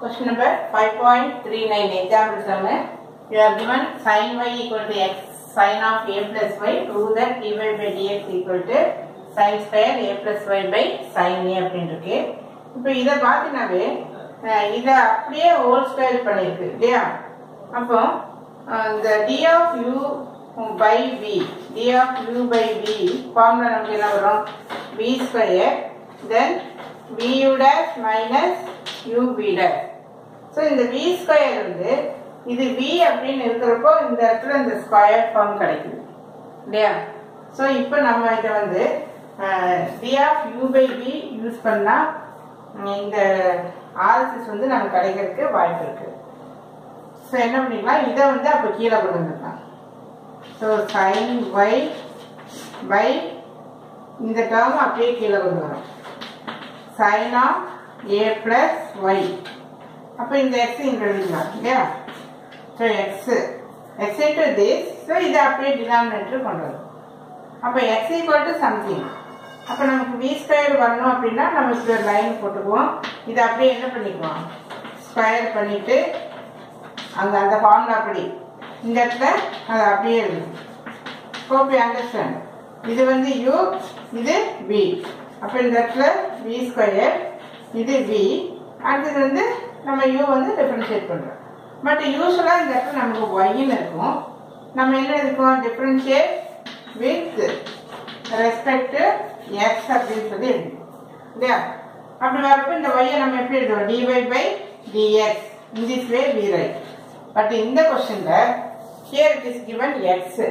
Question number 5.39 example sum. You are given sin y equal to x sin of a plus y. Prove that dy by dx equal to sin square a plus y by sin a அப்படின்னு இருக்கு இப்போ இதை பார்த்தினாவே அஹ், இதை அப்படியே whole square பண்ணியிருக்கு இல்லையா அப்போ அஹ், இந்த D of U by B D of U by B formula நமக்கு என்ன வரும் B square then B U dash minus U B dash so இந்த வி ஸ்கொயர் வந்து இது வி அப்படின்னு இருக்கிறப்போ இந்த இடத்துல இந்த ஸ்கொயர் ஃபார்ம் கிடைக்குது இல்லையா ஸோ இப்போ நம்ம இதை வந்து D of U by B use பண்ணால் இந்த ஆர்எஸ்எஸ் வந்து நமக்கு கிடைக்கிறதுக்கு வாய்ப்பு இருக்கு ஸோ என்ன பண்ணிக்கலாம் இதை வந்து அப்போ கீழே கொண்டு வந்துடலாம் ஸோ சைன் ஒய் பை இந்த டேர்ம் அப்படியே கீழே கொண்டு வரும் sine of A plus Y அப்போ இந்த எக்ஸ் இங்கே எழுதிக்கலாம் இல்லையா so X X into this so இதை அப்படியே டினாமினேட்டர் கொண்டு வரும் அப்போ எக்ஸ் ஈக்குவல் டு சம்திங் அப்போ நமக்கு வி ஸ்கொயர் வரணும் அப்படின்னா நம்ம இப்படி ஒரு லைன் போட்டுக்குவோம் இதை அப்படியே என்ன பண்ணிக்குவோம் ஸ்கொயர் பண்ணிட்டு அங்கே அந்த ஃபார்முலா அப்படி இந்த இடத்துல அதை அப்படியே எழுதும் ஹோப் யூ அண்டர்ஸ்டாண்ட் இது வந்து யூ இது வி அப்போ இந்த இடத்துல வி ஸ்கொயர் இது வி அடுத்தது வந்து நம்ம யூ வந்து டிஃப்ரென்ஷியேட் பண்ணுறோம் பட் யூஸ்வலாக இந்த இடத்துல நமக்கு ஒய்ன்னு இருக்கும் நம்ம என்ன இருக்கோம் டிஃப்ரென்ஷியேட் வித் ரெஸ்பெக்ட் எக்ஸ் அப்படின்னு சொல்லி எழுதுவோம் இல்லையா அப்படி வரப்போ இந்த ஒய்யை நம்ம எப்படி எழுதுவோம் D Y by D X in this way we write but இந்த கொஸ்டினில் here it is given X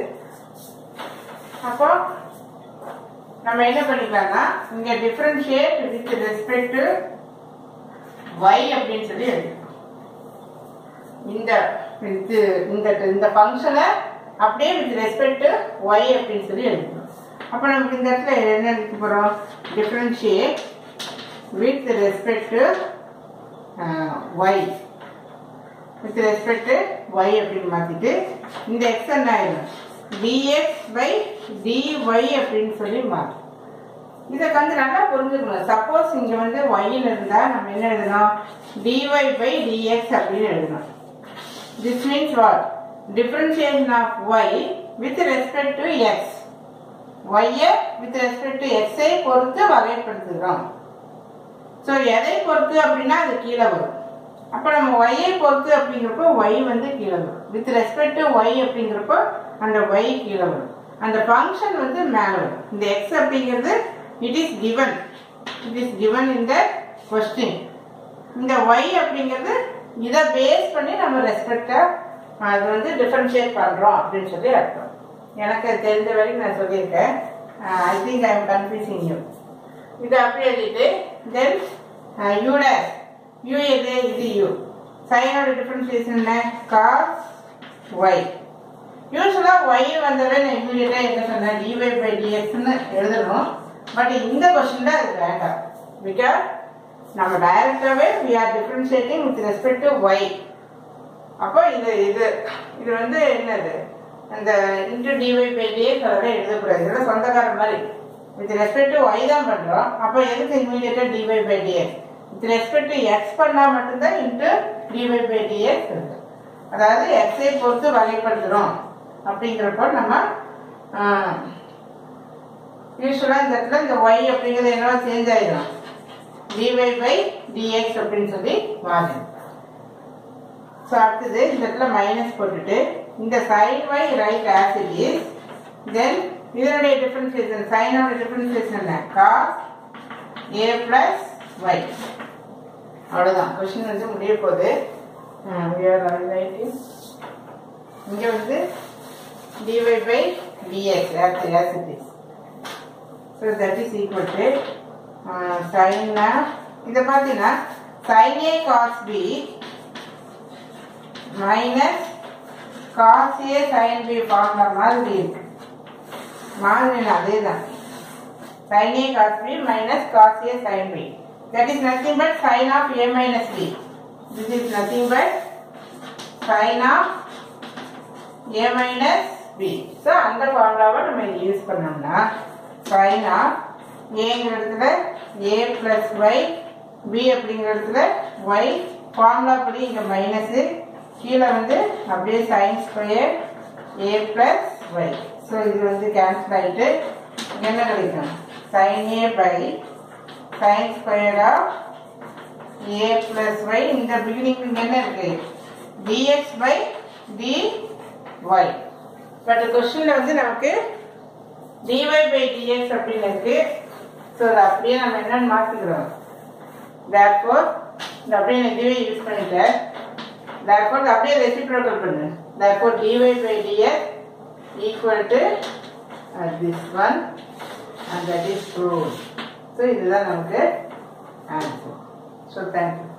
அப்போ நம்ம என்ன பண்ணிக்கலாம்னா இங்க differentiate with respect to y அப்படின்னு சொல்லி எழுதிக்கலாம் இந்த இது இந்த இந்த ஃபங்க்ஷனை அப்படியே வித் ரெஸ்பெக்ட் டு y அப்படின்னு சொல்லி எழுதிக்கணும் அப்போ நமக்கு இந்த இடத்துல என்ன எழுதிக்க போறோம் differentiate with respect to y with respect to y அப்படின்னு மாத்திட்டு இந்த x என்ன ஆயிடும் dx பை dy அப்படின்னு சொல்லி மாறும் இதை வந்து நல்லா புரிஞ்சுக்கணும் சப்போஸ் இங்க வந்து ஒய்ன்னு இருந்தா நம்ம என்ன எழுதணும் dy பை dx அப்படின்னு எழுதணும் this means what differentiation of y with respect to X ஒய்யை வித் ரெஸ்பெக்ட் டு எக்ஸை பொறுத்து வகைப்படுத்துகிறோம் ஸோ எதை பொறுத்து அப்படின்னா அது கீழே வரும் அப்போ நம்ம ஒய்யை பொறுத்து அப்படிங்கிறப்போ ஒய் வந்து கீழே வரும் வித் ரெஸ்பெக்ட் டு ஒய் அப்படிங்கிறப்போ அந்த ஒய் கீழே வரும் அந்த ஃபங்க்ஷன் வந்து மேலே வரும் இந்த எக்ஸ் அப்படிங்கிறது it is given it is given இந்த கொஸ்டின் இந்த ஒய் அப்படிங்கிறது இதை பேஸ் பண்ணி நம்ம ரெஸ்பெக்டாக அது வந்து டிஃபரன்ஷியேட் பண்ணுறோம் அப்படின்னு சொல்லி அர்த்தம் எனக்கு தெரிஞ்ச வரைக்கும் நான் சொல்லியிருக்கேன் I think I am confusing you இதை அப்படி எழுதிட்டு தென் யூ டேஸ் யூ எது இது யூ சைனோட டிஃபரன்ஷியேஷன் என்ன காஸ் ஒய் யூஸ்வலாக ஒய் வந்தவே நான் இமீடியட்டாக என்ன சொன்னேன் டிஒய் பை டிஎக்ஸ்னு எழுதணும் பட் இந்த கொஸ்டின்ல அது வேண்டாம் பிகாஸ் நம்ம டைரக்டாகவே we are differentiating with respect to Y அப்போ இது இது இது வந்து என்னது அந்த இன்டூ டிஒய் பை டிஎக்ஸ் அதெல்லாம் எழுதக்கூடாது இதெல்லாம் சொந்தக்கார மாதிரி வித் ரெஸ்பெக்ட் டு ஒய் தான் பண்ணுறோம் அப்போ எதுக்கு இமீடியட்டாக D Y by D X with respect to X பண்ணால் மட்டும்தான் இன்டூ டிஒய் பை டிஎக்ஸ் இருக்கு அதாவது எக்ஸை பொறுத்து வகைப்படுத்துகிறோம் அப்படிங்கிறப்போ நம்ம யூஸ்வலாக இந்த இடத்துல இந்த ஒய் அப்படிங்கிறது என்னவா சேஞ்ச் ஆயிடும் டிஒய் பை டிஎக்ஸ் அப்படின்னு சொல்லி மாறிடும் ஸோ அடுத்தது இந்த இடத்துல மைனஸ் போட்டுட்டு இந்த sine Y right as it is then இதனுடைய டிஃபரன்சியேஷன் சைனோட டிஃபரன்சியேஷன் என்ன காஸ் ஏ பிளஸ் ஒய் அவ்வளோதான் கொஷின் வந்து முடிய போகுது இங்கே வந்து dy by dx as, as it is. So that is equal to uh, sin இதை பார்த்தீங்கன்னா sin a cos b minus cos a sin b formula மாதிரி இருக்கு மாதிரி அதே தான் sin a cos b minus cos a sin b that is nothing but sin of a minus b this is nothing but sin of a minus b so அந்த ஃபார்முலாவை நம்ம இங்கே use பண்ணோம்னா sin of ஏங்கிற இடத்துல a plus y b அப்படிங்கிற இடத்துல y formula படி இங்கே மைனஸு கீழே வந்து அப்படியே sine square A plus Y so இது வந்து கேன்சல் ஆகிட்டு என்ன கிடைக்கும் sine A by sine square of A plus Y இந்த பிகினிங் இங்கே என்ன இருக்கு D X by D Y but கொஸ்டினில் வந்து நமக்கு dy பை dx அப்படின்னு இருக்கு ஸோ அதை அப்படியே நம்ம என்னன்னு மாற்றிக்கிறோம் therefore இந்த அப்படியே நான் இதுவே யூஸ் பண்ணிட்டேன் therefore இதை அப்படியே ரெசிப்ரோக்கல் பண்ணு therefore dy by dx equal to uh, this one and that is proved so இதுதான் நமக்கு ஆன்சர் ஸோ தேங்க்யூ